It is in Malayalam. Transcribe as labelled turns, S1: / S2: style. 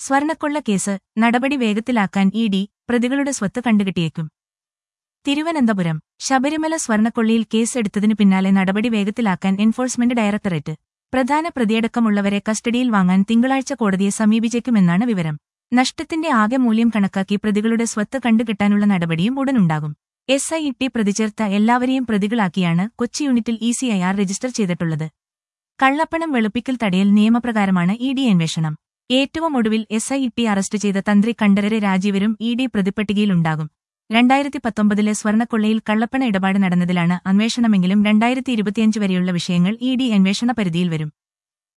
S1: സ്വർണക്കൊള്ള കേസ് നടപടി വേഗത്തിലാക്കാൻ ഇ ഡി പ്രതികളുടെ സ്വത്ത് കണ്ടുകിട്ടിയേക്കും തിരുവനന്തപുരം ശബരിമല സ്വർണക്കൊള്ളിയിൽ കേസെടുത്തതിനു പിന്നാലെ നടപടി വേഗത്തിലാക്കാൻ എൻഫോഴ്സ്മെന്റ് ഡയറക്ടറേറ്റ് പ്രധാന പ്രതിയടക്കമുള്ളവരെ കസ്റ്റഡിയിൽ വാങ്ങാൻ തിങ്കളാഴ്ച കോടതിയെ സമീപിച്ചേക്കുമെന്നാണ് വിവരം നഷ്ടത്തിന്റെ ആകെ മൂല്യം കണക്കാക്കി പ്രതികളുടെ സ്വത്ത് കണ്ടുകിട്ടാനുള്ള നടപടിയും ഉടനുണ്ടാകും എസ് ഐ ടി പ്രതിചേർത്ത എല്ലാവരെയും പ്രതികളാക്കിയാണ് കൊച്ചി യൂണിറ്റിൽ E C I R register ചെയ്തിട്ടുള്ളത് കള്ളപ്പണം വെളുപ്പിക്കൽ തടയൽ നിയമപ്രകാരമാണ് ഇ ഡി അന്വേഷണം ഏറ്റവും ഒടുവിൽ എസ് ഐ ടി അറസ്റ്റ് ചെയ്ത തന്ത്രി കണ്ഠരര് രാജീവരും ഇ ഡി പ്രതിപ്പട്ടികയിലുണ്ടാകും രണ്ടായിരത്തി പത്തൊമ്പതിലെ സ്വർണക്കൊള്ളയിൽ കള്ളപ്പണ ഇടപാട് നടന്നതിലാണ് അന്വേഷണമെങ്കിലും രണ്ടായിരത്തി ഇരുപത്തിയഞ്ച് വരെയുള്ള വിഷയങ്ങൾ ഇ ഡി അന്വേഷണ പരിധിയിൽ വരും